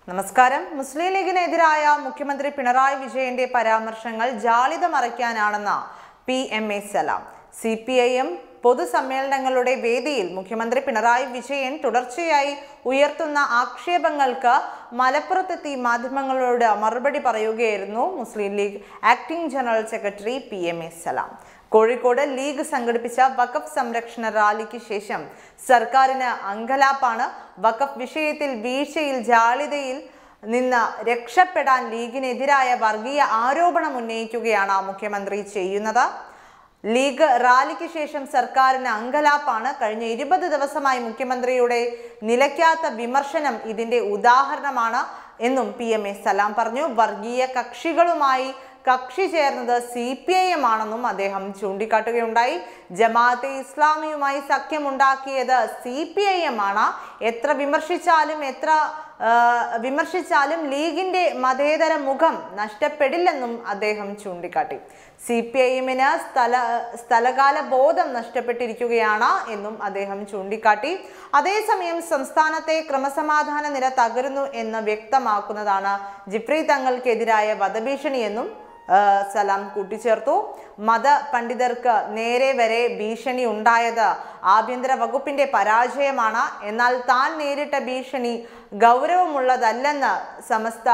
നമസ്കാരം മുസ്ലിം ലീഗിനെതിരായ മുഖ്യമന്ത്രി പിണറായി വിജയന്റെ പരാമർശങ്ങൾ ജാളിത മറയ്ക്കാനാണെന്ന് P M A Salam C P I M പൊതുസമ്മേളനങ്ങളുടെ വേദിയിൽ മുഖ്യമന്ത്രി പിണറായി വിജയൻ തുടർച്ചയായി ഉയർത്തുന്ന ആക്ഷേപങ്ങൾക്ക് മലപ്പുറത്തെത്തി മാധ്യമങ്ങളോട് മറുപടി പറയുകയായിരുന്നു Muslim League acting general secretary P M A Salam Kozhikode League സംഘടിപ്പിച്ച വഖഫ് സംരക്ഷണ റാലിക്ക് ശേഷം സർക്കാരിന് അങ്കലാപ്പാണ് വഖഫ് വിഷയത്തിൽ വീഴ്ചയിൽ ജാളിതയിൽ നിന്ന് രക്ഷപ്പെടാൻ ലീഗിനെതിരായ വർഗീയ ആരോപണം ഉന്നയിക്കുകയാണ് മുഖ്യമന്ത്രി ചെയ്യുന്നത് ലീഗ് റാലിക്ക് ശേഷം സർക്കാരിന് അങ്കലാപ്പാണ് കഴിഞ്ഞ ഇരുപത് ദിവസമായി മുഖ്യമന്ത്രിയുടെ നിലയ്ക്കാത്ത വിമർശനം ഇതിന്റെ ഉദാഹരണമാണ് എന്നും പി എം എ സലാം പറഞ്ഞു വർഗീയ കക്ഷികളുമായി കക്ഷി ചേർന്നത് സി പി ഐ എം ആണെന്നും അദ്ദേഹം ചൂണ്ടിക്കാട്ടുകയുണ്ടായി ജമാഅത്തെ ഇസ്ലാമിയുമായി സഖ്യമുണ്ടാക്കിയത് സി പി ഐ എം ആണ് എത്ര വിമർശിച്ചാലും എത്ര ആ, വിമർശിച്ചാലും ലീഗിന്റെ മതേതര മുഖം നഷ്ടപ്പെടില്ലെന്നും അദ്ദേഹം ചൂണ്ടിക്കാട്ടി സി പി ഐ എമ്മിന് സ്ഥല സ്ഥലകാല ബോധം നഷ്ടപ്പെട്ടിരിക്കുകയാണ് എന്നും അദ്ദേഹം ചൂണ്ടിക്കാട്ടി അതേസമയം സംസ്ഥാനത്തെ ക്രമസമാധാന നില തകരുന്നു എന്ന് വ്യക്തമാക്കുന്നതാണ് ജിഫ്രി തങ്ങൾക്കെതിരായ വധഭീഷണിയെന്നും ആ, സലാം കൂട്ടിച്ചേർത്തു മത പണ്ഡിതർക്ക് നേരെ വരെ ഭീഷണി ഉണ്ടായത് ആഭ്യന്തര വകുപ്പിന്റെ പരാജയമാണ് എന്നാൽ താൻ നേരിട്ട ഭീഷണി ഗൗരവമുള്ളതല്ലെന്ന് സമസ്ത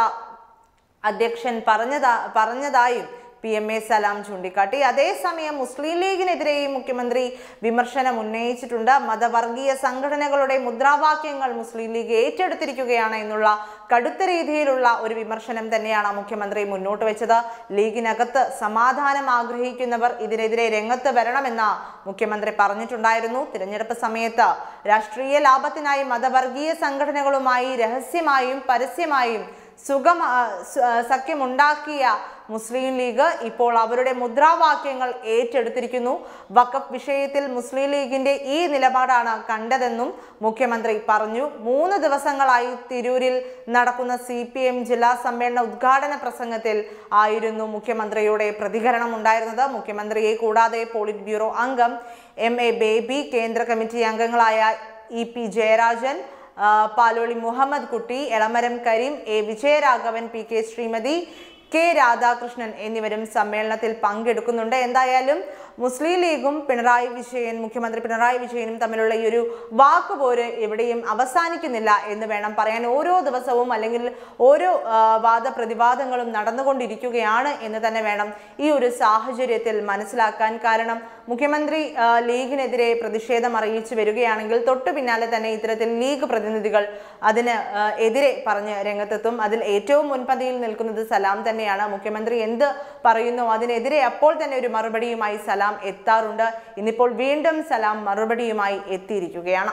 അധ്യക്ഷൻ പറഞ്ഞതാ പറഞ്ഞതായും പി എം എ സലാം ചൂണ്ടിക്കാട്ടി അതേസമയം മുസ്ലിം ലീഗിനെതിരെയും മുഖ്യമന്ത്രി വിമർശനം ഉന്നയിച്ചിട്ടുണ്ട് മതവർഗീയ സംഘടനകളുടെ മുദ്രാവാക്യങ്ങൾ മുസ്ലിം ലീഗ് ഏറ്റെടുത്തിരിക്കുകയാണ് എന്നുള്ള കടുത്ത രീതിയിലുള്ള ഒരു വിമർശനം തന്നെയാണ് മുഖ്യമന്ത്രി മുന്നോട്ട് വെച്ചത് ലീഗിനകത്ത് സമാധാനം ആഗ്രഹിക്കുന്നവർ ഇതിനെതിരെ രംഗത്ത് വരണമെന്ന് മുഖ്യമന്ത്രി പറഞ്ഞിട്ടുണ്ടായിരുന്നു തിരഞ്ഞെടുപ്പ് സമയത്ത് രാഷ്ട്രീയ ലാഭത്തിനായി മതവർഗീയ സംഘടനകളുമായി രഹസ്യമായും പരസ്യമായും സുഖം ആ, സ- ആ, സഖ്യമുണ്ടാക്കിയ മുസ്ലിം ലീഗ് ഇപ്പോൾ അവരുടെ മുദ്രാവാക്യങ്ങൾ ഏറ്റെടുത്തിരിക്കുന്നു വഖഫ് വിഷയത്തിൽ മുസ്ലിം ലീഗിന്റെ ഈ നിലപാടാണ് കണ്ടതെന്നും മുഖ്യമന്ത്രി പറഞ്ഞു മൂന്ന് ദിവസങ്ങളായി തിരൂരിൽ നടക്കുന്ന സി പി എം ജില്ലാ സമ്മേളന ഉദ്ഘാടന പ്രസംഗത്തിൽ ആയിരുന്നു മുഖ്യമന്ത്രിയുടെ പ്രതികരണം ഉണ്ടായിരുന്നത് മുഖ്യമന്ത്രിയെ കൂടാതെ പോളിറ്റ് ബ്യൂറോ അംഗം എം എ ബേബി കേന്ദ്ര കമ്മിറ്റി അംഗങ്ങളായ ഇ പി ജയരാജൻ ആ, Paloli Muhammad Kutty Elamaram Kareem A Vijayaraghavan P K Sreemathi K Radhakrishnan എന്നിവരും സമ്മേളനത്തിൽ പങ്കെടുക്കുന്നുണ്ട് എന്തായാലും മുസ്ലിം ലീഗും പിണറായി വിജയൻ മുഖ്യമന്ത്രി പിണറായി വിജയനും തമ്മിലുള്ള ഈ ഒരു വാക്കുപോര് എവിടെയും അവസാനിക്കുന്നില്ല എന്ന് വേണം പറയാൻ ഓരോ ദിവസവും അല്ലെങ്കിൽ ഓരോ ആ, വാദപ്രതിവാദങ്ങളും നടന്നുകൊണ്ടിരിക്കുകയാണ് എന്ന് തന്നെ വേണം ഈ ഒരു സാഹചര്യത്തിൽ മനസ്സിലാക്കാൻ കാരണം മുഖ്യമന്ത്രി ആ, ലീഗിനെതിരെ പ്രതിഷേധം അറിയിച്ചു വരികയാണെങ്കിൽ തൊട്ടു പിന്നാലെ തന്നെ ഇത്തരത്തിൽ ലീഗ് പ്രതിനിധികൾ അതിന് ആ, എതിരെ പറഞ്ഞ് രംഗത്തെത്തും അതിൽ ഏറ്റവും മുൻപന്തിയിൽ നിൽക്കുന്നത് സലാം തന്നെയാണ് മുഖ്യമന്ത്രി എന്ത് പറയുന്നു അതിനെതിരെ അപ്പോൾ തന്നെ ഒരു മറുപടിയുമായി സലാം എത്താറുണ്ട് ഇന്നിപ്പോൾ വീണ്ടും സലാം മറുപടിയുമായി എത്തിയിരിക്കുകയാണ്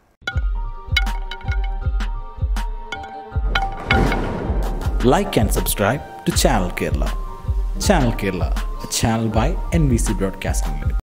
like and subscribe to Channel Kerala. Channel Kerala, a channel by NBC Broadcasting Limited.